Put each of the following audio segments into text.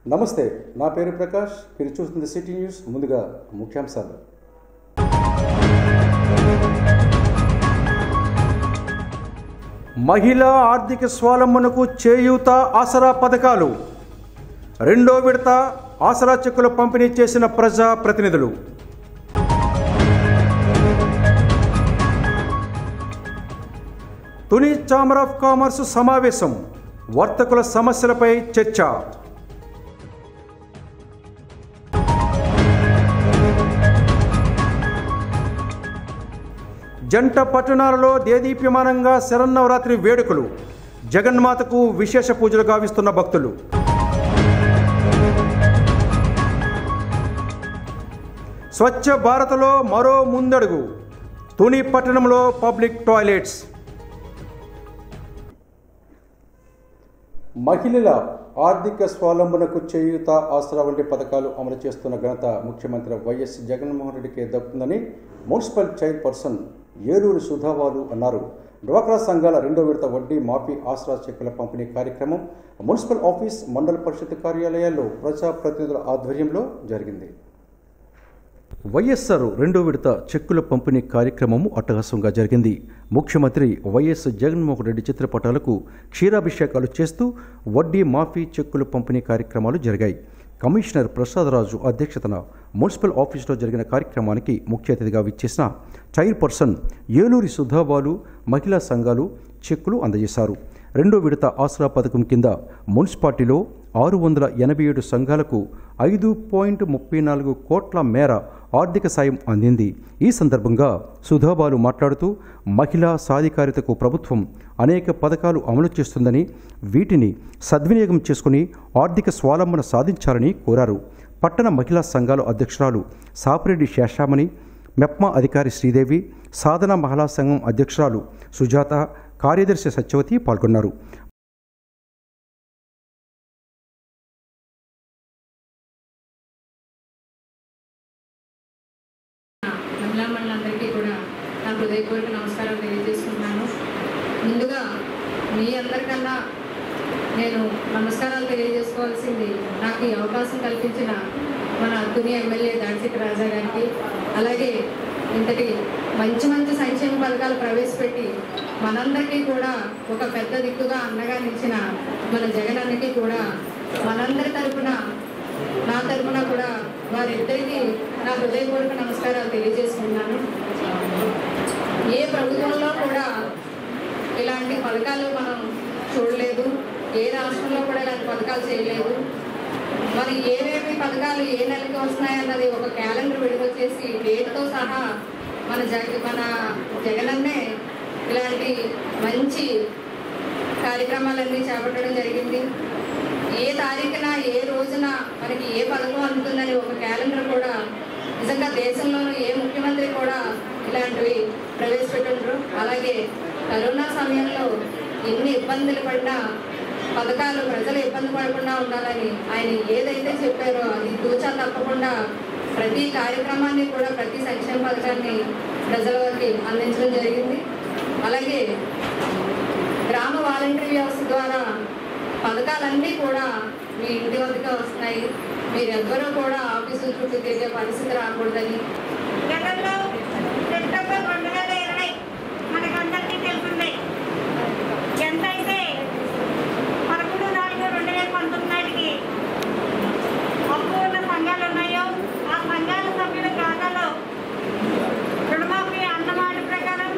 నమస్తే నా పేరు ప్రకాష్ మీరు చూస్తుంది సిటీ న్యూస్ ముందుగా ముఖ్యాంశాలు మహిళా ఆర్థిక స్వావలంబనకు చేయూత ఆసరా పథకాలు రెండో విడత ఆసరా చెక్కుల పంపిణీ చేసిన ప్రజా ప్రతినిధులు తుని ఛాంబర్ ఆఫ్ కామర్స్ సమావేశం వర్తకుల సమస్యలపై చర్చ జంట పట్టణాలలో దేదీప్యమానంగా శరన్నవరాత్రి వేడుకలు జగన్మాతకు విశేష పూజలు గావిస్తున్న భక్తులు స్వచ్ఛ భారత్లో మరో ముందడుగు తుని పట్టణంలో పబ్లిక్ టాయిలెట్స్ మహిళల ఆర్థిక స్వావలంబనకు చేయూత ఆసరా వంటి పథకాలు అమలు చేస్తున్న ఘనత ముఖ్యమంత్రి వైఎస్ జగన్మోహన్ రెడ్డికి దక్కుతుందని మున్సిపల్ చైర్పర్సన్ ఏలూరు సుధావాలు అన్నారు డ్వాక్రా సంఘాల రెండో విడత వడ్డీ మాఫీ ఆసరా చెక్కుల పంపిణీ కార్యక్రమం మున్సిపల్ ఆఫీస్ మండల పరిషత్ కార్యాలయాల్లో ప్రజాప్రతినిధుల ఆధ్వర్యంలో జరిగింది వైఎస్ఆర్ రెండో విడత చెక్కుల పంపిణీ కార్యక్రమము అట్టహాసంగా జరిగింది ముఖ్యమంత్రి వైఎస్ జగన్మోహన్ రెడ్డి చిత్రపటాలకు క్షీరాభిషేకాలు చేస్తూ వడ్డీ మాఫీ చెక్కుల పంపిణీ కార్యక్రమాలు జరిగాయి కమిషనర్ ప్రసాదరాజు అధ్యక్షతన మున్సిపల్ ఆఫీసులో జరిగిన కార్యక్రమానికి ముఖ్య అతిథిగా విచ్చేసిన చైర్పర్సన్ ఏలూరి సుధాబాలు మహిళా సంఘాలు చెక్కులు అందజేశారు రెండో విడత ఆసరా పథకం కింద మున్సిపాలిటీలో ఆరు వందల ఎనభై ఏడు సంఘాలకు ఐదు పాయింట్ ముప్పై నాలుగు కోట్ల మేర ఆర్థిక సాయం అందింది ఈ సందర్భంగా సుధాబాలు మాట్లాడుతూ మహిళా సాధికారితకు ప్రభుత్వం అనేక పథకాలు అమలు చేస్తుందని వీటిని సద్వినియోగం చేసుకుని ఆర్థిక స్వావలంబన సాధించాలని కోరారు పట్టణ మహిళా సంఘాల అధ్యక్షురాలు సాపిరెడ్డి శేషామణి మెప్మా అధికారి శ్రీదేవి సాధన మహిళా సంఘం అధ్యక్షురాలు సుజాత కార్యదర్శి సత్యవతి పాల్గొన్నారు మహిళా మండలందరికీ కూడా నా హృదయపూర్వక నమస్కారాలు తెలియజేస్తున్నాను ముందుగా మీ అందరికన్నా నేను నమస్కారాలు తెలియజేసుకోవాల్సింది నాకు ఈ అవకాశం కల్పించిన మన తుని ఎమ్మెల్యే దాడిశెట్టి రాజా గారికి అలాగే ఇంతటి మంచి మంచి సంక్షేమ పథకాలు ప్రవేశపెట్టి మనందరికీ కూడా ఒక పెద్ద దిక్కుగా అండగా నిలిచిన మన జగన్ అన్నకి కూడా మనందరి తరపున నా తరపున కూడా వారిద్దరికీ నా హృదయపూర్వక నమస్కారాలు తెలియజేసుకున్నాను ఏ ప్రభుత్వంలో కూడా ఇలాంటి పథకాలు మనం చూడలేదు ఏ రాష్ట్రంలో కూడా ఇలాంటి పథకాలు చేయలేదు మరి ఏవేవి పథకాలు ఏ నెలకి వస్తున్నాయన్నది ఒక క్యాలెండర్ విడుదల చేసి డేట్తో సహా మన జగ మన జగనన్నే ఇలాంటి మంచి కార్యక్రమాలన్నీ చేపట్టడం జరిగింది ఏ తారీఖున ఏ రోజున మనకి ఏ పథకం అందుతుందని ఒక క్యాలెండర్ కూడా నిజంగా దేశంలోనూ ఏ ముఖ్యమంత్రి కూడా ఇలాంటివి ప్రవేశపెట్టుండ్రు అలాగే కరోనా సమయంలో ఎన్ని ఇబ్బందులు పడినా పథకాలు ప్రజలు ఇబ్బంది పడకుండా ఉండాలని ఆయన ఏదైతే చెప్పారో అది తూచా తప్పకుండా ప్రతి కార్యక్రమాన్ని కూడా ప్రతి సంక్షేమ పథకాన్ని ప్రజల వరకు అందించడం జరిగింది అలాగే గ్రామ వాలంటరీ వ్యవస్థ ద్వారా పథకాలన్నీ కూడా మీ ఇంటి వద్దకే వస్తున్నాయి మీరెవ్వరూ కూడా ఆఫీసుల చుట్టూ తిరిగే పరిస్థితి రాకూడదని గతంలో సెప్టెంబర్ రెండు వేల ఇరవై మనకందరికీ తెలిసిందే ఎంతైతే పదకొండు నాలుగు రెండు వేల పంతొమ్మిది నాటికి అప్పు ఉన్న సంఘాలు ఉన్నాయో ఆ సంఘాల సభ్యుల ఖాతాలో రుణమాఫీ అన్నమాట ప్రకారం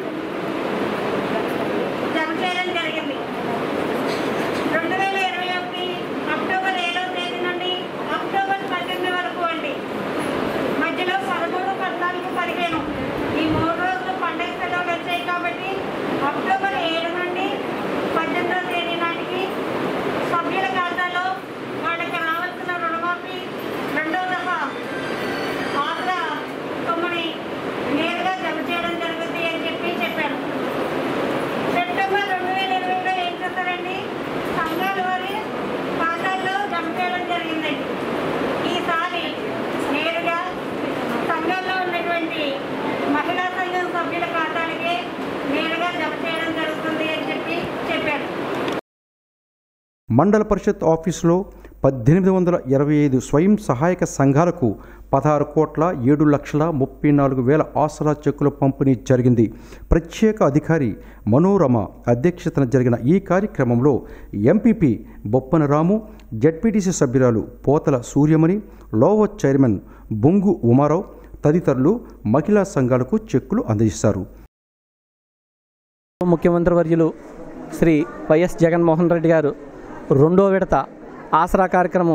జమ చేయడం జరిగింది రెండు వేల ఇరవై ఒకటి అక్టోబర్ ఏడవ తేదీ నుండి అక్టోబర్ పద్దెనిమిది వరకు అండి మధ్యలో పదమూడు పద్నాలుగు పదిహేను ఈ మూడు రోజులు పండుగ సెలవులు వచ్చాయి కాబట్టి అక్టోబర్ ఏడు నుండి పద్దెనిమిదవ తేదీ నాటికి సభ్యుల ఖాతాలో వాళ్ళకి రావాల్సిన రుణమాఫీ రెండో దఫా ఆసరా సొమ్ముని నేరుగా జమ చేయడం జరుగుతుంది అని చెప్పి చెప్పారు సెప్టెంబర్ రెండు వేల ఇరవైలో ఏం చేస్తారండి సంఘాల వారి ఖాతాల్లో జమ చేయడం జరిగిందండి ఈసారి నేరుగా సంఘంలో ఉన్నటువంటి మహిళా సంఘం సభ్యుల ఖాతాలకే నేరుగా జమ చేయడం జరుగుతుంది అని చెప్పి చెప్పారు మండల పరిషత్ ఆఫీసులో పద్దెనిమిది వందల ఇరవై ఐదు స్వయం సహాయక సంఘాలకు పదహారు కోట్ల ఏడు లక్షల ముప్పై నాలుగు వేల ఆసరా చెక్కుల పంపిణీ జరిగింది ప్రత్యేక అధికారి మనోరమ అధ్యక్షతన జరిగిన ఈ కార్యక్రమంలో ఎంపీపీ బొప్పన రాము జడ్పీటీసీ సభ్యురాలు పోతల సూర్యమణి లోవ చైర్మన్ బొంగు ఉమారావు తదితరులు మహిళా సంఘాలకు చెక్కులు అందజేశారు ముఖ్యమంత్రి వర్యులు శ్రీ వైఎస్ జగన్మోహన్ రెడ్డి గారు రెండో విడత ఆసరా కార్యక్రమం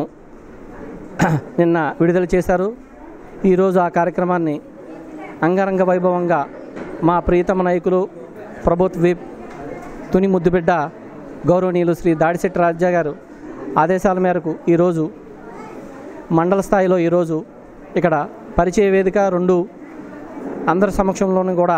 నిన్న విడుదల చేశారు ఈరోజు ఆ కార్యక్రమాన్ని అంగరంగ వైభవంగా మా ప్రియతమ నాయకులు ప్రభుత్వ విప్ తుని ముద్దుబిడ్డ గౌరవనీయులు శ్రీ దాడిశెట్టి రాజా గారు ఆదేశాల మేరకు ఈరోజు మండల స్థాయిలో ఈరోజు ఇక్కడ పరిచయ వేదిక రెండు అందరి సమక్షంలోనూ కూడా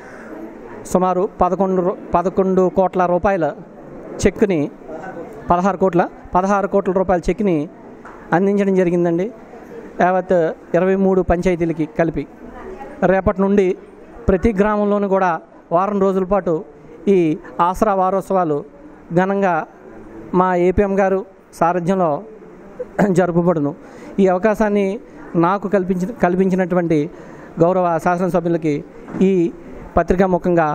సుమారు పదకొండు రూ- పదకొండు కోట్ల రూపాయల చెక్ని పదహారు కోట్ల పదహారు కోట్ల రూపాయల చెక్ని అందించడం జరిగిందండి యావత్ ఇరవై మూడు పంచాయతీలకి కలిపి రేపటి నుండి ప్రతి గ్రామంలోనూ కూడా వారం రోజుల పాటు ఈ ఆసరా వారోత్సవాలు ఘనంగా మా ఏపీఎం గారు సారథ్యంలో జరుపబడును ఈ అవకాశాన్ని నాకు కల్పించి కల్పించినటువంటి గౌరవ శాసనసభ్యులకి ఈ పత్రికా ముఖంగా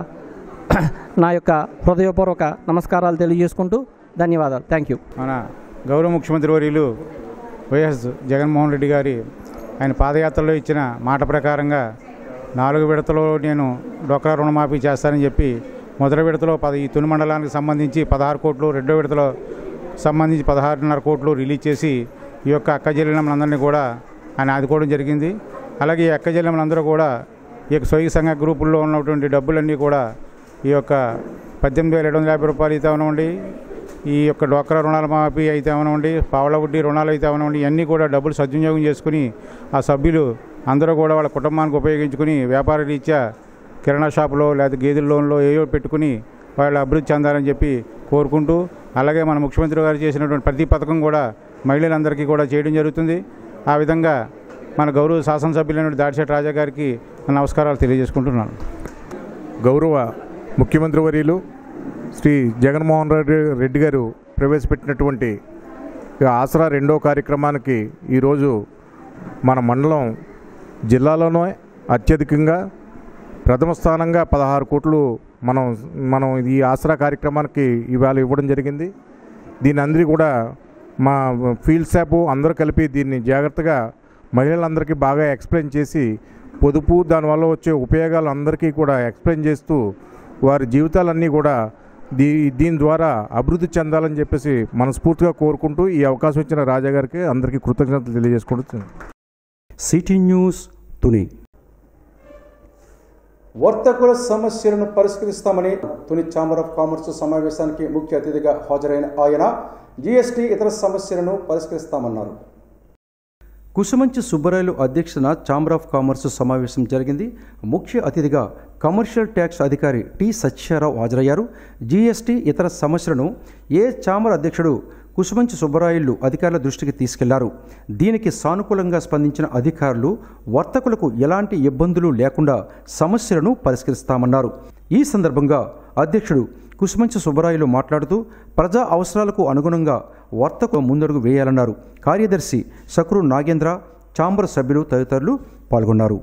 నా యొక్క హృదయపూర్వక నమస్కారాలు తెలియజేసుకుంటూ ధన్యవాదాలు థ్యాంక్ యూ మన గౌరవ ముఖ్యమంత్రి వర్యులు వైఎస్ జగన్మోహన్ రెడ్డి గారి ఆయన పాదయాత్రలో ఇచ్చిన మాట ప్రకారంగా నాలుగు విడతలో నేను డోక్రా రుణమాఫీ చేస్తానని చెప్పి మొదటి విడతలో పద ఈ తుని మండలానికి సంబంధించి పదహారు కోట్లు రెండో విడతలో సంబంధించి పదహారున్నర కోట్లు రిలీజ్ చేసి ఈ యొక్క అక్క చెల్లెమ్మలందరినీ కూడా ఆయన ఆదుకోవడం జరిగింది అలాగే ఈ అక్క చెల్లెమ్మలందరూ కూడా ఈ యొక్క స్వయం సంఘ గ్రూపుల్లో ఉన్నటువంటి డబ్బులన్నీ కూడా ఈ యొక్క పద్దెనిమిది వేల ఏడు వందల యాభై రూపాయలు అయితే అవనివ్వండి ఈ యొక్క డోక్రా రుణాల మాఫీ అయితే అవనివ్వండి పావల వడ్డీ రుణాలు అయితే అవనివ్వండి ఇవన్నీ కూడా డబ్బులు సద్వినియోగం చేసుకుని ఆ సభ్యులు అందరూ కూడా వాళ్ళ కుటుంబానికి ఉపయోగించుకుని వ్యాపార రీత్యా కిరాణా షాపులో లేదా గేదెల లోన్లో ఏవో పెట్టుకుని వాళ్ళు అభివృద్ధి చెందాలని చెప్పి కోరుకుంటూ అలాగే మన ముఖ్యమంత్రి గారు చేసినటువంటి ప్రతి పథకం కూడా మహిళలందరికీ కూడా చేయడం జరుగుతుంది ఆ విధంగా మన గౌరవ శాసనసభ్యులైన దాడిశెట్టి రాజా గారికి నా నమస్కారాలు తెలియజేసుకుంటున్నాను గౌరవ ముఖ్యమంత్రి వర్యులు శ్రీ జగన్మోహన్ రెడ్డి రెడ్డి గారు ప్రవేశపెట్టినటువంటి ఈ ఆసరా రెండో కార్యక్రమానికి ఈరోజు మన మండలం జిల్లాలోనే అత్యధికంగా ప్రథమ స్థానంగా పదహారు కోట్లు మనం మనం ఈ ఆసరా కార్యక్రమానికి ఇవాళ ఇవ్వడం జరిగింది దీని అందరి కూడా మా ఫీల్డ్ స్టాఫ్ అందరూ కలిపి దీన్ని జాగ్రత్తగా మహిళలందరికీ బాగా ఎక్స్ప్లెయిన్ చేసి పొదుపు దానివల్ల వచ్చే ఉపయోగాలు అందరికీ కూడా ఎక్స్ప్లెయిన్ చేస్తూ వారి జీవితాలన్నీ కూడా దీ దీని ద్వారా అభివృద్ధి చెందాలని చెప్పేసి మనస్ఫూర్తిగా కోరుకుంటూ ఈ అవకాశం ఇచ్చిన రాజా గారికి అందరికీ కృతజ్ఞతలు తెలియజేసుకుంటూ సిటీ న్యూస్ తుని వర్తకుల సమస్యలను పరిష్కరిస్తామని తుని ఛాంబర్ ఆఫ్ కామర్స్ సమావేశానికి ముఖ్య అతిథిగా హాజరైన ఆయన జీఎస్టీ ఇతర సమస్యలను పరిష్కరిస్తామన్నారు కుసుమంచి సుబ్బరాయలు అధ్యక్షతన ఛాంబర్ ఆఫ్ కామర్స్ సమావేశం జరిగింది ముఖ్య అతిథిగా కమర్షియల్ ట్యాక్స్ అధికారి టి సత్యారావు హాజరయ్యారు జీఎస్టీ ఇతర సమస్యలను ఏ ఛాంబర్ అధ్యక్షుడు కుసుమంచి సుబ్బరాయులు అధికారుల దృష్టికి తీసుకెళ్లారు దీనికి సానుకూలంగా స్పందించిన అధికారులు వర్తకులకు ఎలాంటి ఇబ్బందులు లేకుండా సమస్యలను పరిష్కరిస్తామన్నారు ఈ సందర్భంగా అధ్యక్షుడు కుసుమంచి సుబ్బరాయులు మాట్లాడుతూ ప్రజా అవసరాలకు అనుగుణంగా వర్తకు ముందడుగు వేయాలన్నారు కార్యదర్శి సక్రు నాగేంద్ర ఛాంబర్ సభ్యులు తదితరులు పాల్గొన్నారు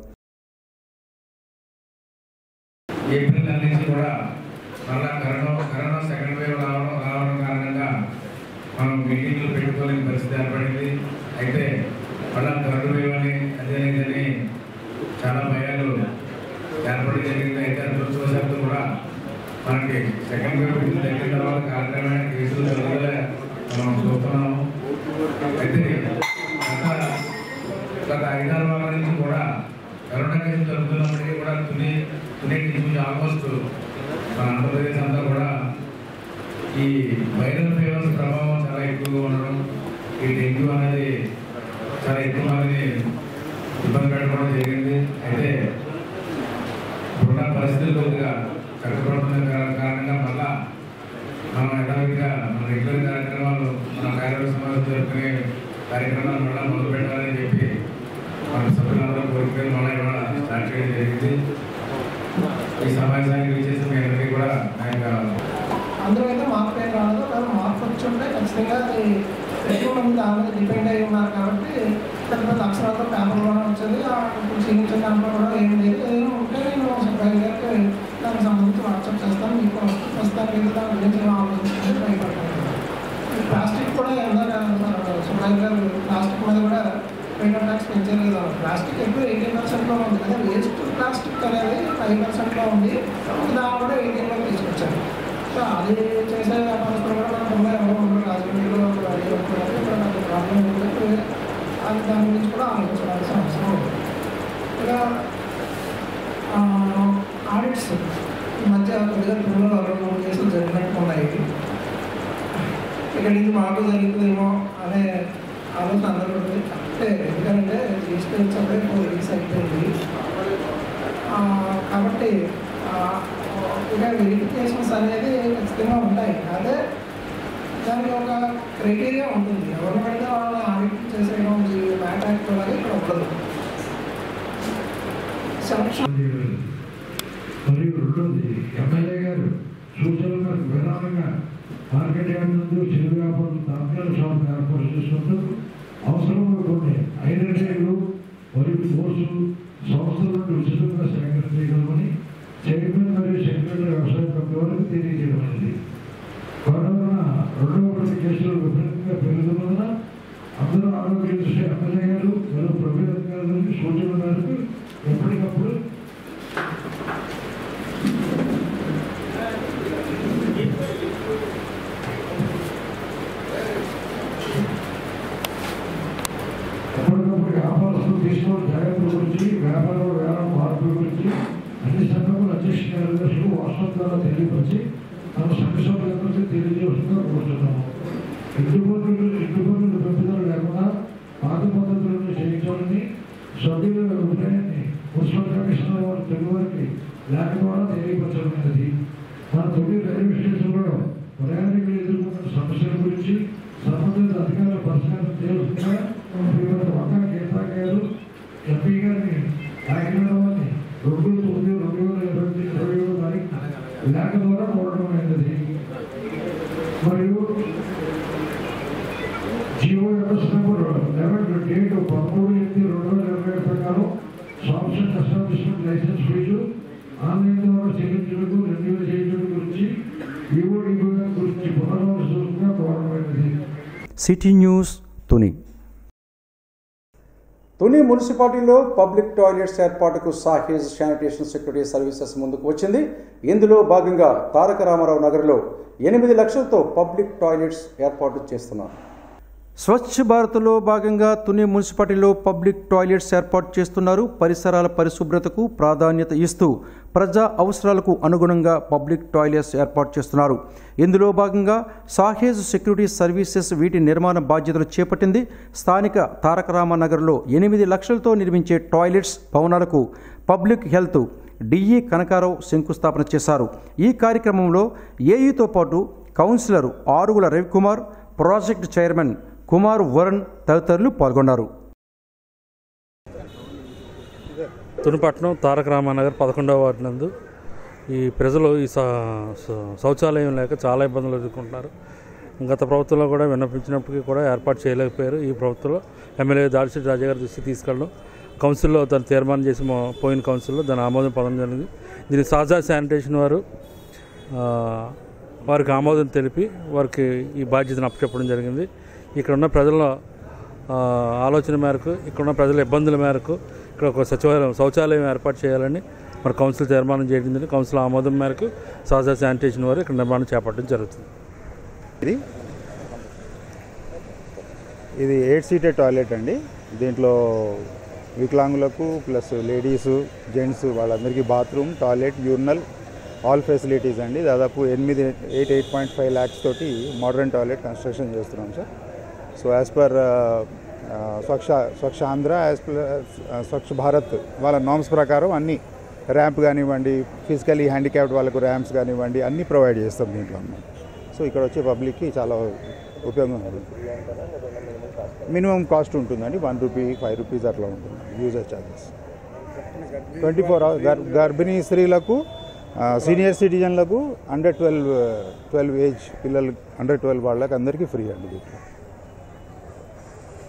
ఏప్రిల్ నెల నుంచి కూడా మళ్ళా కరోనా కరోనా సెకండ్ వేవ్ రావడం రావడం కారణంగా మనం మీటింగ్లు పెట్టుకోలేని పరిస్థితి ఏర్పడింది అయితే మళ్ళా థర్డ్ వేవ్ అని అదే ఇదని చాలా భయాలు ఏర్పడి జరిగింది అయితే అదృష్టవశాత్తు కూడా మనకి సెకండ్ వేవ్ విడుదల తగ్గిన తర్వాత కారణమైన కేసులు పెరుగుదల మనం చూస్తున్నాము అయితే గత గత ఐదారు వారాల నుంచి కూడా కరోనా కేసులు జరుగుతున్నప్పటికీ కూడా తుని తుని నుంచి ఆల్మోస్ట్ మన ఆంధ్రప్రదేశ్ అంతా కూడా ఈ వైరల్ ఫీవర్స్ ప్రభావం చాలా ఎక్కువగా ఉండడం ఈ డెంగ్యూ అనేది చాలా ఎక్కువ మందిని ఇబ్బంది పెట్టడం జరిగింది అయితే ఇప్పుడున్న పరిస్థితులు కొద్దిగా చక్కబడుతున్న కార- కారణంగా మళ్ళా మనం యథావిధిగా మన రెగ్యులర్ కార్యక్రమాలు మన కార్యవర్గ సమావేశం జరుపుకునే కార్యక్రమాలు మళ్ళీ మొదలు పెట్టాలని చెప్పి మన సభ్యులందరూ కోరుకుని మళ్ళీ ఇవాళ స్టార్ట్ చేయడం జరిగింది ఈ సమావేశానికి విచ్చేసి మీ అందరికీ కూడా నా యొక్క అందులో అయితే మార్పు ఏం రాలేదు కానీ మార్పు వచ్చి ఉంటే ఖచ్చితంగా అది ఎక్కువ మంది ముందు దాని మీద డిపెండ్ అయి ఉన్నారు కాబట్టి పెద్ద పెద్ద అక్షరాలతో పేపర్లోనే వచ్చేది ఆ చూపించే దాంట్లో కూడా ఏం లేదు ఏదైనా ఉంటే నేను సుబ్బాయి గారికి దానికి సంబంధించి వాట్సాప్ చేస్తాను మీకు ప్రస్తుతానికి అయితే దాని గురించి నేను ఆలోచించుకుంటే భయపడతాను ఈ ప్లాస్టిక్ కూడా ఇందాక సుబ్బాయి గారు ప్లాస్టిక్ మీద కూడా రేట్ ట్యాక్స్ పెంచారు కదా ప్లాస్టిక్ ఎక్కువ ఎయిటీన్ పర్సెంట్లో ఉంది కదా వేస్ట్ ప్లాస్టిక్ అనేది ఫైవ్ పర్సెంట్లో ఉంది దాన్ని కూడా ఎయిటీన్లో తీసుకొచ్చారు సో అది చేసే వ్యాపారస్తులు కూడా మనకు ఉన్నాయి ఎవరో ఉండరు రాజమండ్రిలో అది ఉంటున్నారు ఇక్కడ నాకు ప్రాబ్లం ఉంది అది దాని గురించి కూడా ఆలోచించాల్సిన అవసరం ఉంది ఇక ఆడిట్స్ ఈ మధ్య కొద్దిగా టూలో రెండు మూడు కేసులు జరిగినట్టు ఉన్నాయి ఇక్కడ ఇది మాకు జరుగుతుందేమో అనే ఆలోచన అందరూ ఉంటుంది అంటే ఎందుకంటే జిఎస్టీ వచ్చే రిలీజ్ అయిపోయింది ఆ, కాబట్టి ఆ, ఇక వెరిఫికేషన్స్ అనేది ఖచ్చితంగా ఉంటాయి అదే దానికి ఒక క్రైటీరియా ఉంటుంది ఎవరు పడితే వాళ్ళని ఆడిట్ చేసేయడం ఈ మ్యాట్ యాక్ట్ అనేది ఇక్కడ ఉండదు సెలక్షన్ మరియు రెండోది ఎమ్మెల్యే గారు సూచనలకు విధానంగా మార్కెట్ యార్డ్ నందు చిరు వ్యాపారులు తాత్కాలిక షాప్ ఏర్పాటు చేసుకుంటూ అవసరమైన కొన్ని ఐడెంటిటీలు మరియు కోర్సులు సంస్థల నుండి ఉచితంగా సేకరణ చేయగలమని చైర్మన్ మరియు సెక్రటరీ వ్యవసాయ కమిటీ వరకు తెలియజేయమైంది కరోనా రెండవ విడత కేసులు విపరీతంగా పెరుగుతున్నందున అందరూ ఆరోగ్య దృష్టి ఎమ్మెల్యే గారు మరియు ప్రభుత్వ అధికారులకి సూచనల మేరకు ఎప్పటికప్పుడు ఎప్పటికప్పుడు వ్యాపారస్తులు తీసుకోవడం జాగ్రత్తల గురించి వ్యాపార వ్యాపార మార్పుల గురించి అన్ని సంఘముల అధ్యక్ష కార్యదర్శులు వాట్సాప్ ద్వారా తెలియపరిచి తమ సంక్షోభాల గురించి తెలియజేస్తుందిగా కోరుతున్నాము ఇంటి పనులు ఇంటి పనులు పెంపుదల లేకుండా పాత పద్ధతులను చేయించాలని సభ్యుల అభిప్రాయాన్ని మున్సిపల్ కమిషనర్ వారి తెలుగు వారికి లేఖ ద్వారా తెలియపరచమైనది మన తొలి రైల్వే స్టేషన్లో ప్రయాణికులు ఎదుర్కొన్న సమస్యల గురించి సంబంధిత అధికారుల పరిశీలన చేయాల్సిందిగా శ్రీమతి వంక గీతా గారు ఎంపీ గారిని కాకినాడ వారిని రెండు తొమ్మిది రెండు వేల ఇరవై ఇరవై ఏడు తారీఖు లేఖ ద్వారా కోరడం అయినది మరియు GO MS number eleven date పదమూడు ఎనిమిది రెండు వేల ఇరవై ఏడు ప్రకారం sanction establishment licence fee online ద్వారా చెల్లించడానికి రెన్యూల్ చేయడం గురించి ఈఓడి గురించి పునరాలోచనగా కోరడమైనది సిటీ న్యూస్ తుని తుని మున్సిపాలిటీలో పబ్లిక్ టాయిలెట్స్ ఏర్పాటుకు సాహేజ్ శానిటేషన్ సెక్యూరిటీ సర్వీసెస్ ముందుకు వచ్చింది ఇందులో భాగంగా తారక రామారావు నగర్లో ఎనిమిది లక్షలతో పబ్లిక్ టాయిలెట్స్ ఏర్పాటు చేస్తున్నారు స్వచ్ఛ భారత్లో భాగంగా తుని మున్సిపాలిటీలో పబ్లిక్ టాయిలెట్స్ ఏర్పాటు చేస్తున్నారు పరిసరాల పరిశుభ్రతకు ప్రాధాన్యత ఇస్తూ ప్రజా అవసరాలకు అనుగుణంగా పబ్లిక్ టాయిలెట్స్ ఏర్పాటు చేస్తున్నారు ఇందులో భాగంగా సాహేజ్ సెక్యూరిటీ సర్వీసెస్ వీటి నిర్మాణ బాధ్యతలు చేపట్టింది స్థానిక తారకరామ నగర్లో ఎనిమిది లక్షలతో నిర్మించే టాయిలెట్స్ భవనాలకు పబ్లిక్ హెల్త్ డిఈ కనకారావు శంకుస్థాపన చేశారు ఈ కార్యక్రమంలో ఏఈతో పాటు కౌన్సిలర్ ఆరుగుల రవికుమార్ ప్రాజెక్ట్ చైర్మన్ కుమార్ వరుణ్ తదితరులు పాల్గొన్నారు తునిపట్నం తారక రామానగర్ పదకొండవ వార్డు నందు ఈ ప్రజలు ఈ స- స- శౌచాలయం లేక చాలా ఇబ్బందులు ఎదుర్కొంటున్నారు గత ప్రభుత్వంలో కూడా విన్నపించినప్పటికీ కూడా ఏర్పాటు చేయలేకపోయారు ఈ ప్రభుత్వంలో ఎమ్మెల్యే దాడిశెట్టి రాజా గారి దృష్టి తీసుకెళ్ళడం కౌన్సిల్లో దాన్ని తీర్మానం చేసి మొ- పోయిన కౌన్సిల్లో దాని ఆమోదం పొందడం జరిగింది దీన్ని సాజా శానిటేషన్ వారు ఆ, వారికి ఆమోదం తెలిపి వారికి ఈ బాధ్యతను అప్పచెప్పడం జరిగింది ఇక్కడ ఉన్న ప్రజల ఆ, ఆలోచన మేరకు ఇక్కడ ఉన్న ప్రజల ఇబ్బందుల మేరకు ఇక్కడ ఒక సచివాలయం శౌచాలయం ఏర్పాటు చేయాలని మరి కౌన్సిల్ తీర్మానం చేయడం కౌన్సిల్ ఆమోదం మేరకు సాజా శానిటేషన్ వారు ఇక్కడ నిర్మాణం చేపట్టడం జరుగుతుంది ఇది ఇది ఎయిట్ సీటెడ్ టాయిలెట్ అండి దీంట్లో వికలాంగులకు ప్లస్ లేడీస్ జెంట్స్ వాళ్ళందరికీ bathroom toilet urinal all facilities అండి దాదాపు ఎనిమిది eight eight point five lakhs తోటి మోడర్న్ టాయిలెట్ కన్స్ట్రక్షన్ చేస్తున్నాం sir so as per Swachh Swachh Andhra as per Swachh Bharat వాళ్ళ నామ్స్ ప్రకారం అన్ని ర్యాంప్ కానివ్వండి ఫిజికలీ హ్యాండిక్యాప్డ్ వాళ్ళకు ర్యాంప్స్ కానివ్వండి అన్నీ ప్రొవైడ్ చేస్తాం దీంట్లో అన్నమాట సో ఇక్కడ వచ్చే పబ్లిక్కి చాలా ఉపయోగం ఉంటుంది మినిమం కాస్ట్ ఉంటుందండి వన్ రూపీ ఫైవ్ రూపీస్ అట్లా ఉంటుంది user charges twenty four hours గర్ గర్భిణీ స్త్రీలకు సీనియర్ సిటిజన్లకు అండర్ ట్వెల్వ్ ట్వెల్వ్ ఏజ్ పిల్లలు అండర్ ట్వెల్వ్ వాళ్ళకి అందరికీ ఫ్రీ అండి దీంట్లో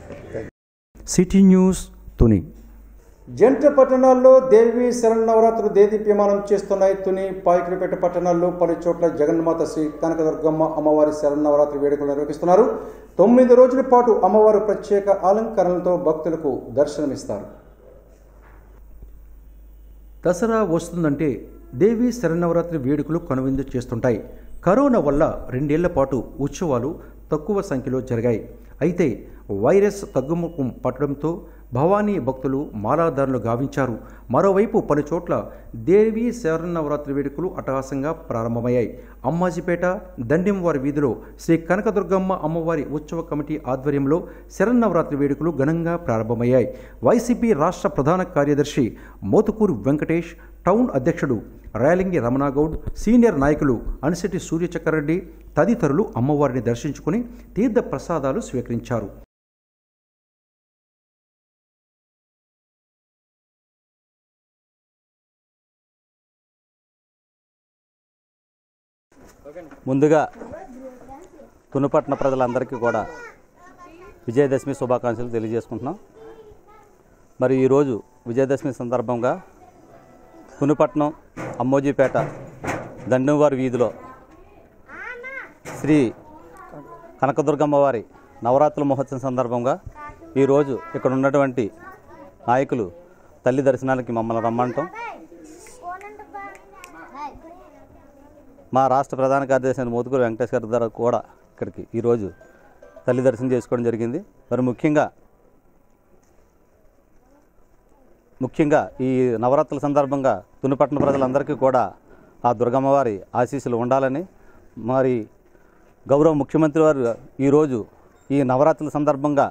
సిటీ న్యూస్ తుని జంట పట్టణాల్లో దేవి శరన్నవరాత్రులు దేదీప్యమానం చేస్తున్నాయి తుని పాయకులపేట పట్టణాల్లో పలు చోట్ల జగన్మాత శ్రీ కనకదుర్గమ్మ అమ్మవారి శరన్నవరాత్రి వేడుకలు నిర్వహిస్తున్నారు తొమ్మిది రోజుల పాటు అమ్మవారు ప్రత్యేక అలంకరణలతో భక్తులకు దర్శనమిస్తారు దసరా వస్తుందంటే దేవి శరన్నవరాత్రి వేడుకలు కనువిందు చేస్తుంటాయి కరోనా వల్ల రెండేళ్ల పాటు ఉత్సవాలు తక్కువ సంఖ్యలో జరిగాయి అయితే వైరస్ తగ్గుముఖం పట్టడంతో భవానీ భక్తులు మాలాధారులు గావించారు మరోవైపు పలు చోట్ల దేవి శరన్నవరాత్రి వేడుకలు అట్టహాసంగా ప్రారంభమయ్యాయి అమ్మాజీపేట దండెంవారి వీధిలో శ్రీ కనకదుర్గమ్మ అమ్మవారి ఉత్సవ కమిటీ ఆధ్వర్యంలో శరన్నవరాత్రి వేడుకలు ఘనంగా ప్రారంభమయ్యాయి వైసీపీ రాష్ట్ర ప్రధాన కార్యదర్శి మోతుకూరు వెంకటేష్ టౌన్ అధ్యక్షుడు రేలింగి రమణాగౌడ్ సీనియర్ నాయకులు అనిశెట్టి సూర్యచక్రరెడ్డి తదితరులు అమ్మవారిని దర్శించుకుని తీర్థ ప్రసాదాలు స్వీకరించారు ముందుగా తునుపట్న ప్రజలందరికీ కూడా విజయదశమి శుభాకాంక్షలు తెలియజేసుకుంటున్నాం మరి ఈరోజు విజయదశమి సందర్భంగా తునుపట్నం అమ్మోజీపేట దండంవారి వీధిలో శ్రీ కనకదుర్గమ్మ వారి నవరాత్రుల మహోత్సవం సందర్భంగా ఈరోజు ఇక్కడ ఉన్నటువంటి నాయకులు తల్లి దర్శనానికి మమ్మల్ని రమ్మంటాం మా రాష్ట్ర ప్రధాన కార్యదర్శి అయిన మోతుకూరు వెంకటేష్ గారి ద్వారా కూడా ఇక్కడికి ఈరోజు తల్లి దర్శనం చేసుకోవడం జరిగింది మరి ముఖ్యంగా ముఖ్యంగా ఈ నవరాత్రుల సందర్భంగా తునిపట్న ప్రజలందరికీ కూడా ఆ దుర్గమ్మవారి ఆశీస్సులు ఉండాలని మరి గౌరవ ముఖ్యమంత్రి వారు ఈరోజు ఈ నవరాత్రుల సందర్భంగా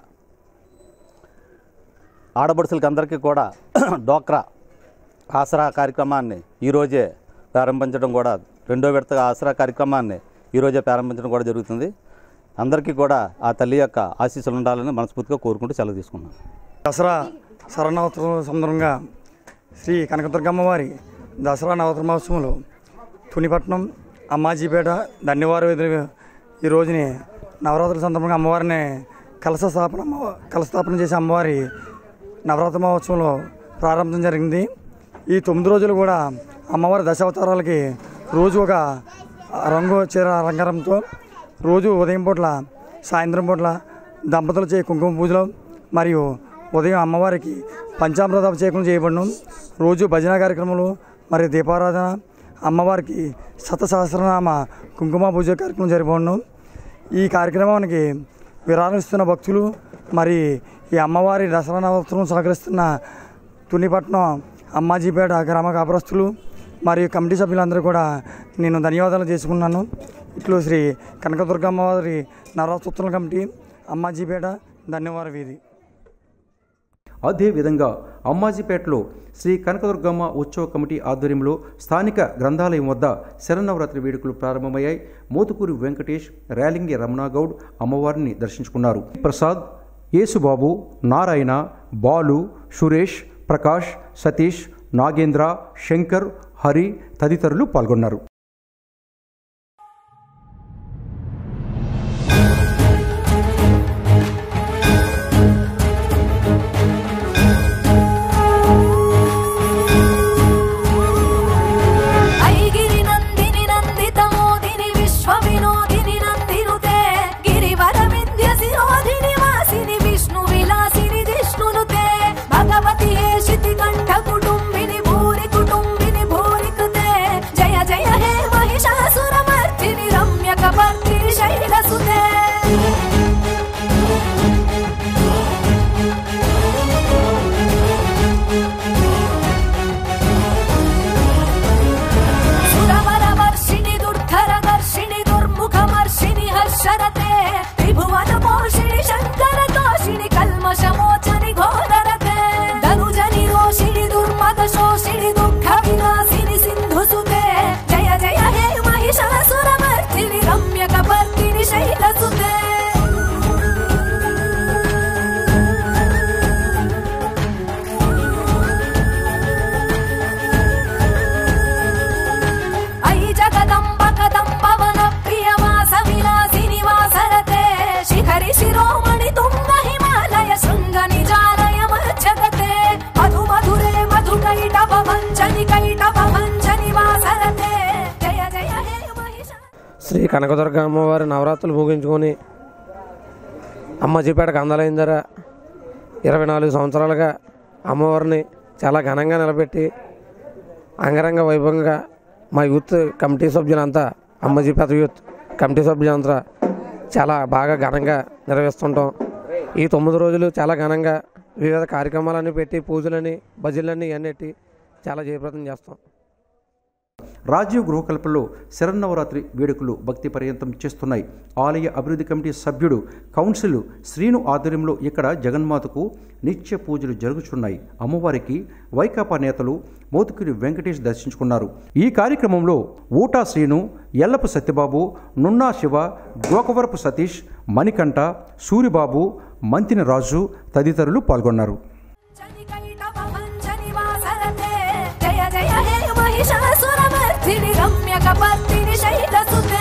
ఆడపడుచులకి అందరికీ కూడా డోక్రా ఆసరా కార్యక్రమాన్ని ఈరోజే ప్రారంభించడం కూడా రెండో విడత ఆసరా కార్యక్రమాన్ని ఈరోజే ప్రారంభించడం కూడా జరుగుతుంది అందరికీ కూడా ఆ తల్లి యొక్క ఆశీస్సులు ఉండాలని మనస్ఫూర్తిగా కోరుకుంటూ సెలవు తీసుకున్నాను దసరా శరణవసరం సందర్భంగా శ్రీ కనకదుర్గమ్మ వారి దసరా నవరాత్రి మహోత్సవంలో తునిపట్నం అమ్మాజీపేట ధన్యవార వీధులు ఈ రోజుని నవరాత్రుల సందర్భంగా అమ్మవారిని కలశ స్థాపన అమ్మ- కలశ స్థాపన చేసే అమ్మవారి నవరాత్రి మహోత్సవంలో ప్రారంభం జరిగింది ఈ తొమ్మిది రోజులు కూడా అమ్మవారి దశావతారాలకి రోజు ఒక రంగు చీర అలంకారంతో రోజు ఉదయం పూట్ల సాయంత్రం పూట్ల దంపతులు చే కుంకుమ పూజలు మరియు ఉదయం అమ్మవారికి పంచామృత అభిషేకం చేయబడను రోజు భజన కార్యక్రమాలు మరియు దీపారాధన అమ్మవారికి శతసహస్రనామ కుంకుమ పూజ కార్యక్రమం జరపబడను ఈ కార్యక్రమానికి విరాళం ఇస్తున్న భక్తులు మరి ఈ అమ్మవారి దసరా నవోత్సవం సహకరిస్తున్న తునిపట్నం అమ్మాజీపేట గ్రామ కాపురస్తులు మరియు కమిటీ సభ్యులందరూ కూడా నేను ధన్యవాదాలు చేసుకున్నాను ఇట్లు శ్రీ కనకదుర్గమ్మవారి నవరాత్రుల కమిటీ అమ్మాజీపేట ధన్యవాద వీధి అదేవిధంగా అమ్మాజీపేటలో శ్రీ కనకదుర్గమ్మ ఉత్సవ కమిటీ ఆధ్వర్యంలో స్థానిక గ్రంథాలయం వద్ద శరన్నవరాత్రి వేడుకలు ప్రారంభమయ్యాయి మోతుకూరి వెంకటేష్ రేలింగి రమణాగౌడ్ అమ్మవారిని దర్శించుకున్నారు ప్రసాద్ యేసుబాబు నారాయణ బాలు సురేష్ ప్రకాష్ సతీష్ నాగేంద్ర శంకర్ హరి తదితరులు పాల్గొన్నారు ఐగిరి నందిని నందిత మోదిని విశ్వ వినోదిని నందినుతే గిరివర విద్య శిరోధిని వాసిని విష్ణు విలాసిని జిష్ణునుతే భగవతి ఏ శితి కంఠ కుటుంబిని భూరి కుటుంబిని భూరి కృతే జయ జయ హే శ్రీ కనకదుర్గ అమ్మవారి నవరాత్రులు ముగించుకొని అమ్మ జీపేటకు అందలైన ధర ఇరవై నాలుగు సంవత్సరాలుగా అమ్మవారిని చాలా ఘనంగా నిలబెట్టి అంగరంగ వైభవంగా మా యూత్ కమిటీ సభ్యులంతా అమ్మ జీపేట యూత్ కమిటీ సభ్యులంతా చాలా బాగా ఘనంగా నిర్వహిస్తుంటాం ఈ తొమ్మిది రోజులు చాలా ఘనంగా వివిధ కార్యక్రమాలన్నీ పెట్టి పూజలని భజనలన్నీ ఇవన్నీ పెట్టి చాలా జయప్రదం చేస్తాం రాజీవ్ గృహకల్పలో శరన్నవరాత్రి వేడుకలు భక్తి పర్యంతం చేస్తున్నాయి ఆలయ అభివృద్ధి కమిటీ సభ్యుడు కౌన్సిల్ శ్రీను ఆధ్వర్యంలో ఇక్కడ జగన్మాతకు నిత్య పూజలు జరుగుచున్నాయి అమ్మవారికి వైకాపా నేతలు మోతుకిరి వెంకటేష్ దర్శించుకున్నారు ఈ కార్యక్రమంలో ఊటా శ్రీను ఎల్లపు సత్యబాబు నున్నా శివ గోకవరపు సతీష్ మణికంఠ సూరిబాబు మంతిన రాజు తదితరులు పాల్గొన్నారు నివాసరతే జయ జయ హే మహిషాసురమర్దిని రమ్యకపర్దిని శైలసుతే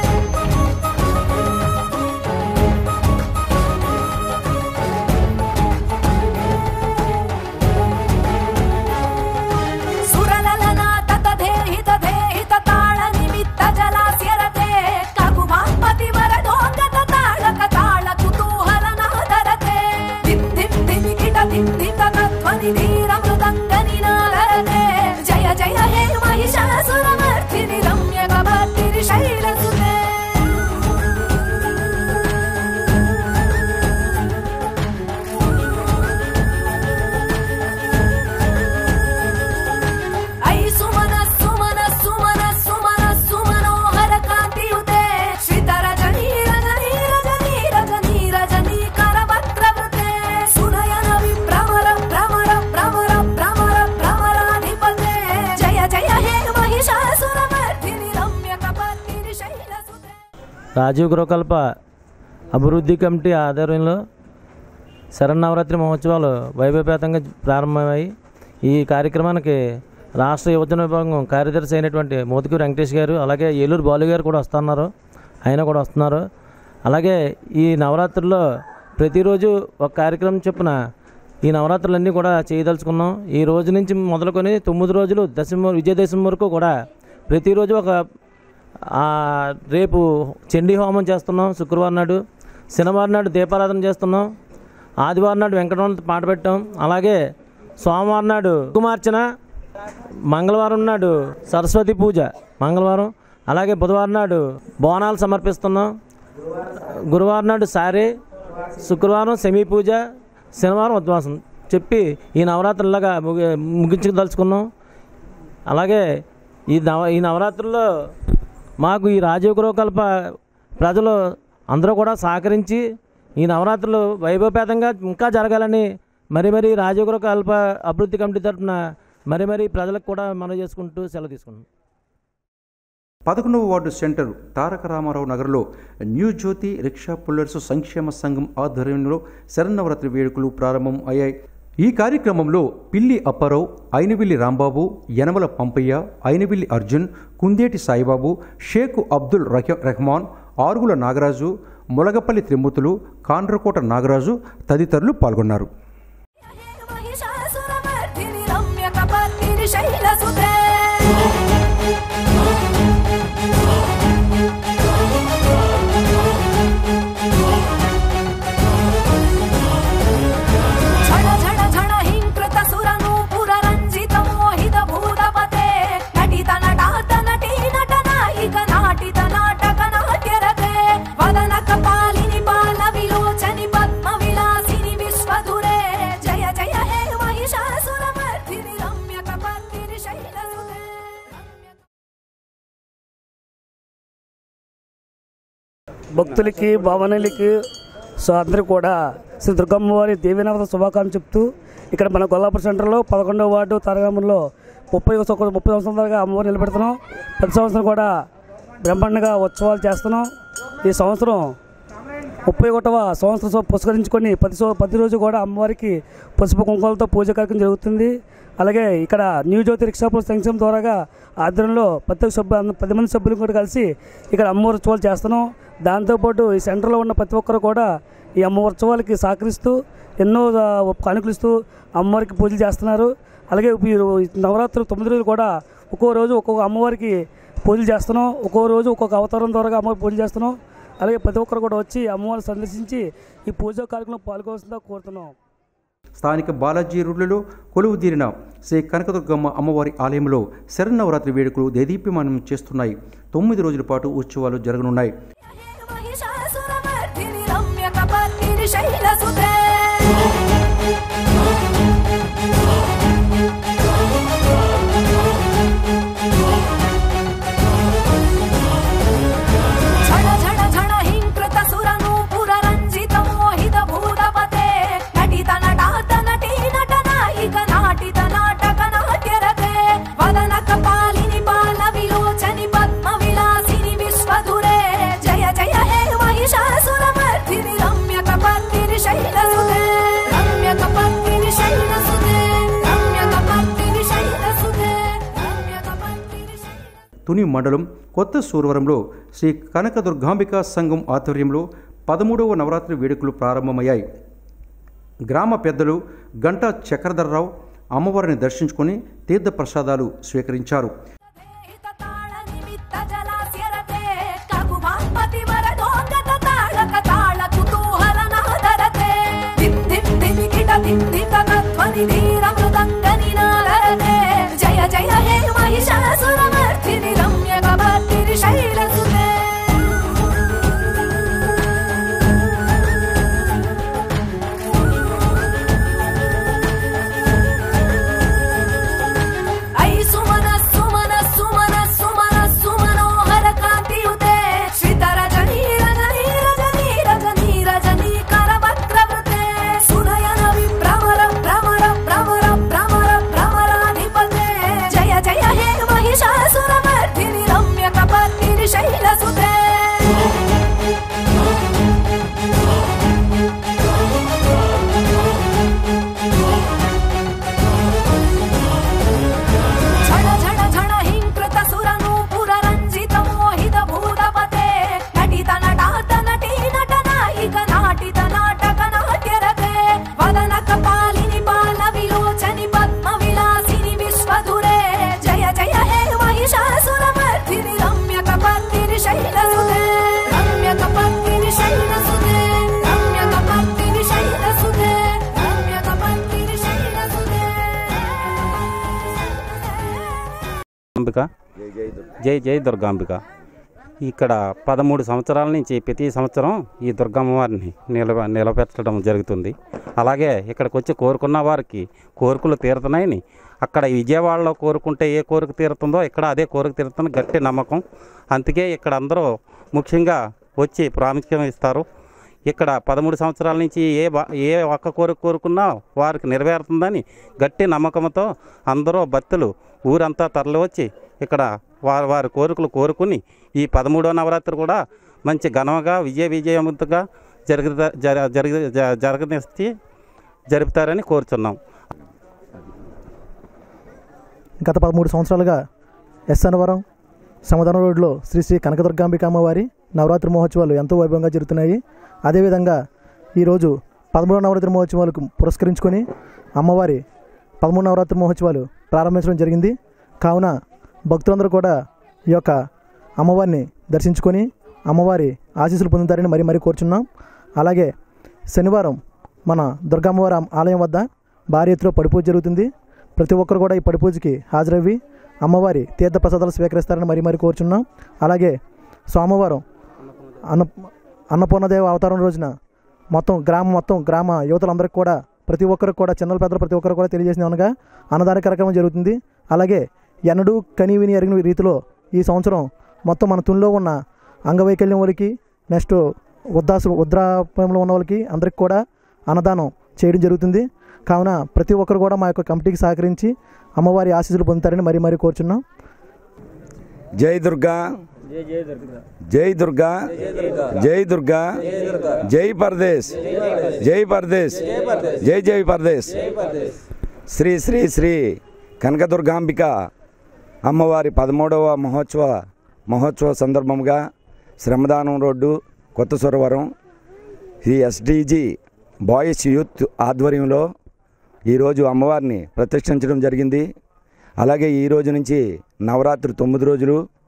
సురలలనా తతధేహి తధేహి తతాళ నిమిత్త జలాస్యరతే కగుమాపతి వరదోగత తాళక తాళ కుతూహల నాదరతే దిం దిం దిమికిట దిం దిత తత్వని ధీర మృదంగ నినాదరతే జయ జయ హే మహిషాసురమర్దిని రమ్యకపర్దిని శైలసుతే ఐ సుమన సుమన సుమన సుమన సుమనోహర కాంతియుతే శ్రీతర జనీ రజనీ రజనీ రజనీ రజనీ కరవక్రవృతే సునయన విభ్రమర భ్రమర భ్రమర భ్రమర భ్రమరాధిపతే జయ జయ హే మహిషాసురమర్దిని రమ్యకపర్దిని శైలసుతే రాజీవ్ గృహకల్ప అభివృద్ధి కమిటీ ఆధ్వర్యంలో శరన్నవరాత్రి మహోత్సవాలు వైభవపేతంగా ప్రారంభమయ్యాయి ఈ కార్యక్రమానికి రాష్ట్ర యువజన విభాగం కార్యదర్శి అయినటువంటి మోతికి వెంకటేష్ గారు అలాగే ఏలూరు బాలు గారు కూడా వస్తున్నారు ఆయన కూడా వస్తున్నారు అలాగే ఈ నవరాత్రుల్లో ప్రతిరోజు ఒక కార్యక్రమం చొప్పున ఈ నవరాత్రులన్నీ కూడా చేయదలుచుకున్నాం ఈ రోజు నుంచి మొదలుకొని తొమ్మిది రోజులు దశమి విజయదశమి వరకు కూడా ప్రతిరోజు ఒక ఆ, రేపు చండీ హోమం చేస్తున్నాం శుక్రవారం నాడు శనివారం నాడు దీపారాధన చేస్తున్నాం ఆదివారం నాడు వెంకటరమణ పాట పెట్టాం అలాగే సోమవారం నాడు కుమార్చన మంగళవారం నాడు సరస్వతి పూజ మంగళవారం అలాగే బుధవారం నాడు బోనాలు సమర్పిస్తున్నాం గురువారం నాడు సారే శుక్రవారం సెమీ పూజ శనివారం ఉద్వాసం చెప్పి ఈ నవరాత్రులాగా ముగి ముగించదలుచుకున్నాం అలాగే ఈ నవ ఈ నవరాత్రుల్లో మాకు ఈ రాజీవ్ గృహకల్ప ప్రజలు అందరూ కూడా సహకరించి ఈ నవరాత్రులు వైభవపేతంగా ఇంకా జరగాలని మరి మరి రాజీవ్ గృహకల్ప అభివృద్ధి కమిటీ తరఫున మరి మరి ప్రజలకు కూడా మనం చేసుకుంటూ సెలవు తీసుకుంటున్నాం పదకొండవ వార్డు సెంటర్ తారక రామారావు నగర్లో న్యూ జ్యోతి రిక్షా పుల్లర్స్ సంక్షేమ సంఘం ఆధ్వర్యంలో శరన్నవరాత్రి వేడుకలు ప్రారంభం అయ్యాయి ఈ కార్యక్రమంలో పిల్లి అప్పారావు అయినవిల్లి రాంబాబు యనమల పంపయ్య అయినవిల్లి అర్జున్ కుందేటి సాయిబాబు షేక్ అబ్దుల్ రహ రెహమాన్ ఆరుగుల నాగరాజు ములగపల్లి త్రిమూర్తులు కాండ్రకోట నాగరాజు తదితరులు పాల్గొన్నారు మహిషాసురమర్దిని రమ్యకపర్దిని శైలసుతే ఝణ ఝణ ఝణ హింకృత సురనూపుర రంజిత మోహిత భూతపతే నటిత నటాత నటీ నట నాయిక నాటిత నాటక నాట్యరతే వదన కపాలిని బాల విలోచని పద్మ విలాసిని విశ్వధురే జయ జయ హే మహిషాసురమర్దిని రమ్యకపర్దిని శైలసుతే భక్తులకి భవనులకి సో అందరికీ కూడా శ్రీ దుర్గమ్మవారి దేవీనవత శుభాకాంక్షలు చెప్తూ ఇక్కడ మన కొల్లాపూర్ సెంటర్లో పదకొండవ వార్డు తారగామంలో ముప్పై ఒక- ముప్పై సంవత్సరాలుగా అమ్మవారిని నిలబెడుతున్నాం ప్రతి సంవత్సరం కూడా బ్రహ్మాండంగా ఉత్సవాలు చేస్తున్నాం ఈ సంవత్సరం ముప్పై ఒకటవ సంవత్సరం పురస్కరించుకొని ప్రతి సో- ప్రతి రోజు కూడా అమ్మవారికి పసుపు కుంకుమలతో పూజ కార్యక్రమం జరుగుతుంది అలాగే ఇక్కడ న్యూ జ్యోతి రిక్షాపుల సంక్షేమం ద్వారాగా ఆధ్వర్యంలో ప్రతి సభ్యు పది మంది సభ్యులు కూడా కలిసి ఇక్కడ అమ్మవారి ఉత్సవాలు చేస్తున్నాం దాంతోపాటు ఈ సెంటర్లో ఉన్న ప్రతి ఒక్కరు కూడా ఈ అమ్మ ఉత్సవాలకి సహకరిస్తూ ఎన్నో ఆ, కానుకలిస్తూ అమ్మవారికి పూజలు చేస్తున్నారు అలాగే ఈ రో- ఈ నవరాత్రులు తొమ్మిది రోజులు కూడా ఒక్కో రోజు ఒక్కొక్క అమ్మవారికి పూజలు చేస్తున్నాం ఒక్కో రోజు ఒక్కొక్క అవతారం ద్వారా అమ్మవారి పూజలు చేస్తున్నాం అలాగే ప్రతి ఒక్కరు కూడా వచ్చి అమ్మవారిని సందర్శించి ఈ పూజా కార్యక్రమంలో పాల్గొవలసిందిగా కోరుతున్నాం స్థానిక బాలాజీ రోడ్లలో కొలువు తీరిన శ్రీ కనకదుర్గమ్మ అమ్మవారి ఆలయంలో శరన్నవరాత్రి వేడుకలు దేదీప్యమానం చేస్తున్నాయి తొమ్మిది రోజుల పాటు ఉత్సవాలు జరగనున్నాయి महिषासुरमर्दिनि रम्यकपर्दिनि शैलसुते झण झण झण हिंकृतसुरनूपुररञ्जितमोहितभूतपते नटित नटात नटी नटनायिक नाटित नाटक नाट्यरते वदन कपालिनि बालविलोचनि पद्मविलासिनि विश्वधुरे जय जय हे महिषासुरमर्दिनि रम्यकपर्दिनि शैलसुते रम्यकपर्दिनि शैलसुते रम्यकपर्दिनि शैलसुते रम्यकपर्दिनि తుని మండలం కొత్త సూరవరంలో శ్రీ కనకదుర్గాంబిక సంఘం ఆధ్వర్యంలో పదమూడవ నవరాత్రి వేడుకలు ప్రారంభమయ్యాయి గ్రామ పెద్దలు గంటా చక్రధర్రావు అమ్మవారిని దర్శించుకొని తీర్థ ప్రసాదాలు స్వీకరించారు जलास्यरते ककुभान्पति वरदोङ्गत ताळक ताळ कुतूहल नादरते धिं धिं धिं किट धिं धिं तत्ध्वनि धीर मृदङ्ग निनादरते जय जय हे महिषासुरमर्दिनि रम्यकपर्दिनि शैलसुते ऐ सुमन सुमन सुमन सुमन सुमनोहर कान्तियुते श्रितर जनीर जनीर जनीर जनीर जनीकर वक्रवृते सुनयन विभ्रमर भ्रमर भ्रमर भ्रमर भ्रमराधिपते जय जय हे महिषासुरमर्दिनि रम्यकपर्दिनि शैलसुते झण झण झण हिंकृतसुरनूपुररञ्जितमोहितभूतपते नटित नटात नटी नटनायिक नाटित नाटक नाट्यरते वदन कपालिनि बालविलोचनि पद्मविलासिनि विश्वधुरे जय जय हे महिषासुरमर्दिनि रम्यकपर्दिनि शैलसुते रम्यकपर्दिनि शैलसुते रम्यकपर्दिनि शैलसुते रम्यकपर्दिनि शैलसुते అంబిక జై జై దుర్గాంబిక ఇక్కడ పదమూడు సంవత్సరాల నుంచి ప్రతి సంవత్సరం ఈ దుర్గమ్మవారిని నిలబ నిలబెట్టడం జరుగుతుంది అలాగే ఇక్కడికి వచ్చి కోరుకున్న వారికి కోరికలు తీరుతున్నాయని అక్కడ విజయవాడలో కోరుకుంటే ఏ కోరిక తీరుతుందో ఇక్కడ అదే కోరిక తీరుతుంది గట్టి నమ్మకం అందుకే ఇక్కడ అందరూ ముఖ్యంగా వచ్చి ప్రాముఖ్యం ఇస్తారు ఇక్కడ పదమూడు సంవత్సరాల నుంచి ఏ బా- ఏ ఒక్క కోరిక కోరుకున్నా వారికి నెరవేరుతుందని గట్టి నమ్మకంతో అందరూ భక్తులు ఊరంతా తరలివచ్చి ఇక్కడ వారి వారి కోరికలు కోరుకుని ఈ పదమూడవ నవరాత్రి కూడా మంచి ఘనంగా విజయ విజయవంతంగా జరుగుత జర జరగ జ- జరగనిచ్చి జరుపుతారని కోరుచున్నాం గత పదమూడు సంవత్సరాలుగా ఎస్ అన్నవరం సమాధానం రోడ్లో శ్రీ శ్రీ కనకదుర్గాంబిక అమ్మవారి నవరాత్రి మహోత్సవాలు ఎంతో వైభవంగా జరుగుతున్నాయి అదేవిధంగా ఈరోజు పదమూడవ నవరాత్రి మహోత్సవాలకు పురస్కరించుకొని అమ్మవారి పదమూడు నవరాత్రి మహోత్సవాలు ప్రారంభించడం జరిగింది కావున భక్తులందరూ కూడా ఈ యొక్క అమ్మవారిని దర్శించుకొని అమ్మవారి ఆశీస్సులు పొందుతారని మరీ మరీ కోరుచున్నాం అలాగే శనివారం మన దుర్గమ్మవారి ఆలయం వద్ద భారీ ఎత్తులో పడిపూజ జరుగుతుంది ప్రతి ఒక్కరు కూడా ఈ పడిపూజకి హాజరయ్యి అమ్మవారి తీర్థ ప్రసాదాలు స్వీకరిస్తారని మరీ మరీ కోరుచున్నాం అలాగే సోమవారం అన్న అన్నపూర్ణదేవ అవతారం రోజున మొత్తం గ్రామం మొత్తం గ్రామ యువతలందరికీ కూడా ప్రతి ఒక్కరికి కూడా చిన్నల పెద్దలు ప్రతి ఒక్కరు కూడా తెలియజేసిన అనగా అన్నదాన కార్యక్రమం జరుగుతుంది అలాగే ఎన్నడూ కని విని ఎరిగిన రీతిలో ఈ సంవత్సరం మొత్తం మన తునిలో ఉన్న అంగవైకల్యం వారికి నెక్స్ట్ వృద్ధాసు వృద్ధాప్యంలో ఉన్న వాళ్ళకి అందరికి కూడా అన్నదానం చేయడం జరుగుతుంది కావున ప్రతి ఒక్కరు కూడా మా యొక్క కమిటీకి సహకరించి అమ్మవారి ఆశీస్సులు పొందుతారని మరీ మరీ కోరుచున్నాం జై దుర్గా జై దుర్గా జై దుర్గా జై పరదేశ్ జై పరదేశ్ జై జై పరదేశ్ శ్రీ శ్రీ శ్రీ కనకదుర్గాంబిక అమ్మవారి పదమూడవ మహోత్సవ మహోత్సవ సందర్భంగా శ్రమదానం రోడ్డు కొత్త సురవరం ఈ ఎస్డిజి బాయ్స్ యూత్ ఆధ్వర్యంలో ఈరోజు అమ్మవారిని ప్రతిష్ఠించడం జరిగింది అలాగే ఈ రోజు నుంచి నవరాత్రి తొమ్మిది రోజులు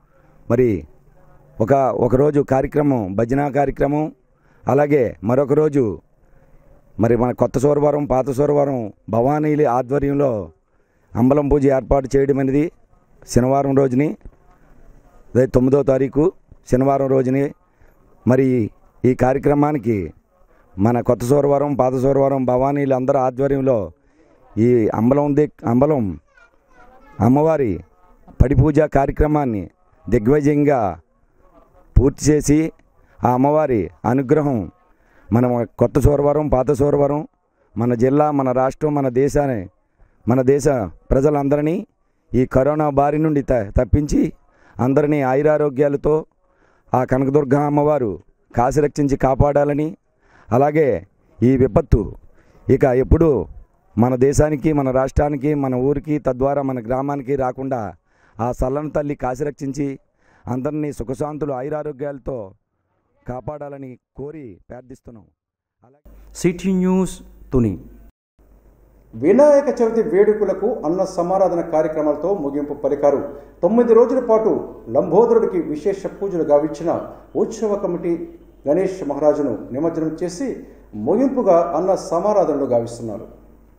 మరి ఒక ఒకరోజు కార్యక్రమం భజన కార్యక్రమం అలాగే మరొక రోజు మరి మన కొత్త సోరవరం పాత సోరవరం భవానీలి ఆధ్వర్యంలో అంబలం పూజ ఏర్పాటు చేయడం అనేది శనివారం రోజుని అదే తొమ్మిదో తారీఖు శనివారం రోజుని మరి ఈ కార్యక్రమానికి మన కొత్త సోరవరం పాత సోరవరం భవానీలు అందరూ ఆధ్వర్యంలో ఈ అంబలం ది అంబలం అమ్మవారి పడి పూజ కార్యక్రమాన్ని దిగ్విజయంగా పూర్తి చేసి ఆ అమ్మవారి అనుగ్రహం మన కొత్త సోరవరం పాత సోరవరం మన జిల్లా మన రాష్ట్రం మన దేశాన్ని మన దేశ ప్రజలందరినీ ఈ కరోనా బారి నుండి త తప్పించి అందరినీ ఆయురారోగ్యాలతో ఆ కనకదుర్గ అమ్మవారు కాసి రక్షించి కాపాడాలని అలాగే ఈ విపత్తు ఇక ఎప్పుడూ మన దేశానికి మన రాష్ట్రానికి మన ఊరికి తద్వారా మన గ్రామానికి రాకుండా ఆ సల్లని తల్లి కాసి రక్షించి అందరినీ సుఖశాంతులు ఆయురారోగ్యాలతో కాపాడాలని కోరి ప్రార్థిస్తున్నాం సిటీ న్యూస్ తుని వినాయక చవితి వేడుకలకు అన్న సమారాధన కార్యక్రమాలతో ముగింపు పలికారు తొమ్మిది రోజుల పాటు లంబోదరుడికి విశేష పూజలు గావించిన ఉత్సవ కమిటీ గణేష్ మహారాజును నిమజ్జనం చేసి ముగింపుగా అన్న సమారాధనలు గావిస్తున్నారు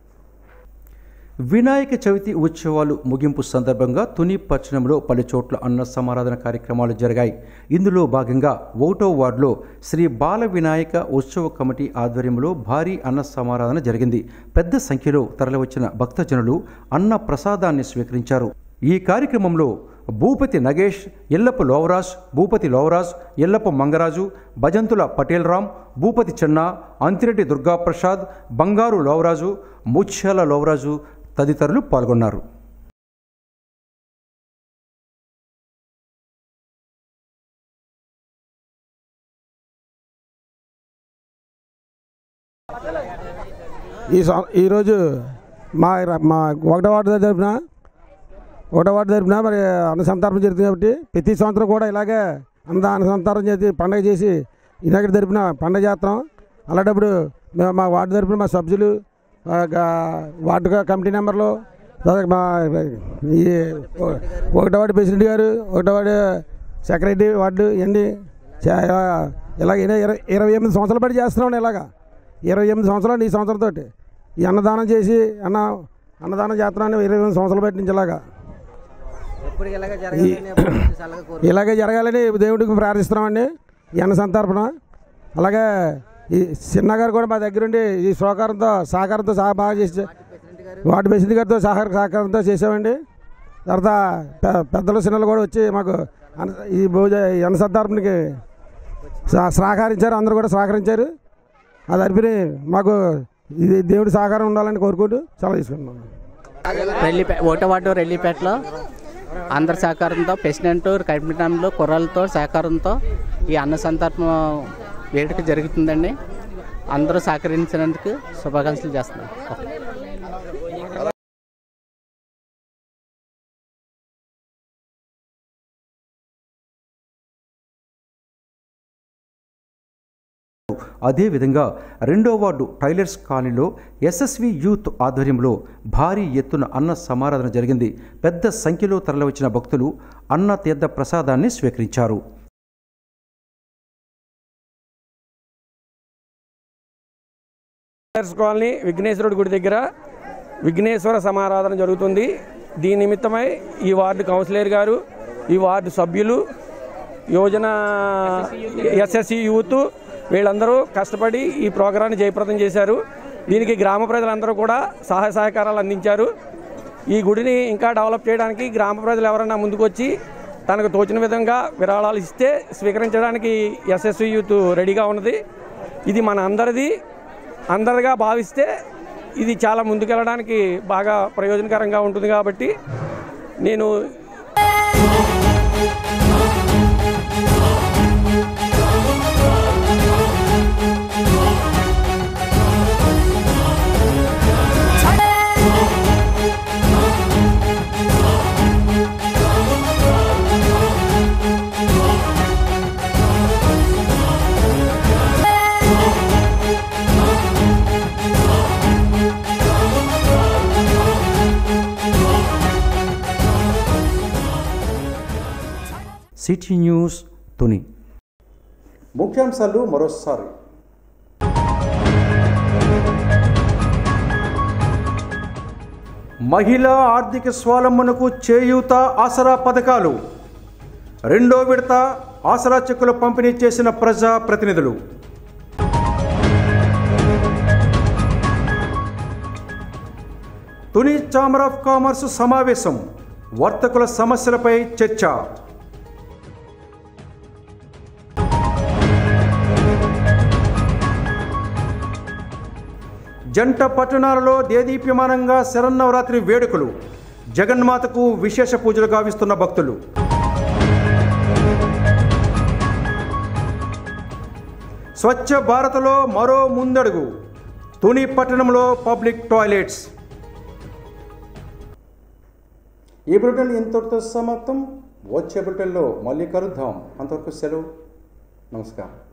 వినాయక చవితి ఉత్సవాలు ముగింపు సందర్భంగా తుని పట్టణంలో పలు చోట్ల అన్న సమారాధన కార్యక్రమాలు జరిగాయి ఇందులో భాగంగా ఒకటో వార్డులో శ్రీ బాల వినాయక ఉత్సవ కమిటీ ఆధ్వర్యంలో భారీ అన్న సమారాధన జరిగింది పెద్ద సంఖ్యలో తరలివచ్చిన భక్తజనులు అన్న ప్రసాదాన్ని స్వీకరించారు ఈ కార్యక్రమంలో భూపతి నగేష్ ఎల్లప్ప లోవరాజ్ భూపతి లోవరాజ్ ఎల్లప్ప మంగరాజు భజంతుల పటేల్ రామ్ భూపతి చెన్న అంతిరెడ్డి దుర్గాప్రసాద్ బంగారు లోవరాజు ముత్యాల లోవరాజు తదితరులు పాల్గొన్నారు ఈ సం- ఈరోజు మా ర- మా ఒకటో వార్డు తరపున ఒకటో వార్డు తరపున మరి అన్న సంతర్పణ జరుగుతుంది కాబట్టి ప్రతి సంవత్సరం కూడా ఇలాగే అన్న అన్న సంతర్పణ చేసి పండగ చేసి ఇలాగ తరపున పండగ చేస్తాం అలాంటప్పుడు మేము మా వార్డు తరపున మా సభ్యులు ఆ, గా- వార్డు క- కమిటీ నెంబర్లు తర్వాత మా ఈ ఒకటో వార్డు ప్రెసిడెంట్ గారు ఒకటో వార్డు సెక్రటరీ వార్డు ఇవన్నీ చా- ఇలాగ ఇరవై ఇరవై ఎనిమిది సంవత్సరాలు బట్టి చేస్తున్నాం ఇలాగా ఇరవై ఎనిమిది సంవత్సరాలు ఈ సంవత్సరంతో ఈ అన్నదానం చేసి అన్న అన్నదానం చేస్తున్నాను ఇరవై ఎనిమిది సంవత్సరాలు బట్టి నుంచి ఇలాగా ఈ- ఇలాగే జరగాలని దేవుడికి ప్రార్థిస్తున్నామండి ఈ అన్న సంతర్పణ అలాగే ఈ చిన్నగారు కూడా మా దగ్గరుండి ఈ సహకారంతో సహకారంతో సహా బాగా చేసి వార్డు ప్రెసిడెంట్ గారితో సహకార సహకారంతో చేసామండి తర్వాత పె- పెద్దలు చిన్నలు కూడా వచ్చి మాకు అన్న- ఈ భోజ ఈ అన్న సంతర్పణకి సహ- సహకరించారు అందరూ కూడా సహకరించారు అది అర్పిని మాకు ఇది దేవుడి సహకారం ఉండాలని కోరుకుంటూ సెలవు తీసుకున్నాం రెల్లిపే ఓట వార్డు రెల్లిపేటలో అందరి సహకారంతో ప్రెసిడెంట్ కమిటీలో కుర్రాలతో సహకారంతో ఈ అన్న సంతర్పణ వేడుక జరుగుతుందండి అందరూ సహకరించినందుకు శుభాకాంక్షలు చేస్తున్నాం అదేవిధంగా రెండో వార్డు టైలర్స్ కాలనీలో ఎస్ఎస్వి యూత్ ఆధ్వర్యంలో భారీ ఎత్తున అన్న సమారాధన జరిగింది పెద్ద సంఖ్యలో తరలివచ్చిన భక్తులు అన్న తీర్థ ప్రసాదాన్ని స్వీకరించారు టైలర్స్ కాలనీ విఘ్నేశ్వరుడి గుడి దగ్గర విఘ్నేశ్వర సమారాధన జరుగుతుంది దీని నిమిత్తమై ఈ వార్డు కౌన్సిలర్ గారు ఈ వార్డు సభ్యులు యోజన ఎస్ఎస్సి యూత్ వీళ్ళందరూ కష్టపడి ఈ ప్రోగ్రాన్ని జయప్రదం చేశారు దీనికి గ్రామ ప్రజలందరూ కూడా సహాయ సహకారాలు అందించారు ఈ గుడిని ఇంకా డెవలప్ చేయడానికి గ్రామ ప్రజలు ఎవరైనా ముందుకొచ్చి తనకు తోచిన విధంగా విరాళాలు ఇస్తే స్వీకరించడానికి ఎస్ఎస్సి యూత్ రెడీగా ఉన్నది ఇది మన అందరిది అందరిగా భావిస్తే ఇది చాలా ముందుకెళ్ళడానికి బాగా ప్రయోజనకరంగా ఉంటుంది కాబట్టి నేను సిటీ న్యూస్ తుని ముఖ్యాంశాలు మరోసారి మహిళా ఆర్థిక స్వావలంబనకు చేయూత ఆసరా పథకాలు రెండో విడత ఆసరా చెక్కుల పంపిణీ చేసిన ప్రజా ప్రతినిధులు తుని ఛాంబర్ ఆఫ్ కామర్స్ సమావేశం వర్తకుల సమస్యలపై చర్చ జంట పట్టణాలలో దేదీప్యమానంగా శరన్నవరాత్రి వేడుకలు జగన్మాతకు విశేష పూజలు గావిస్తున్న భక్తులు స్వచ్ఛ భారత్లో మరో ముందడుగు తుని పట్టణంలో పబ్లిక్ టాయిలెట్స్ ఈ బులెటిన్ ఇంతటితో సమాప్తం వచ్చే బులెటిన్లో మళ్ళీ కలుద్దాం అంతవరకు సెలవు నమస్కారం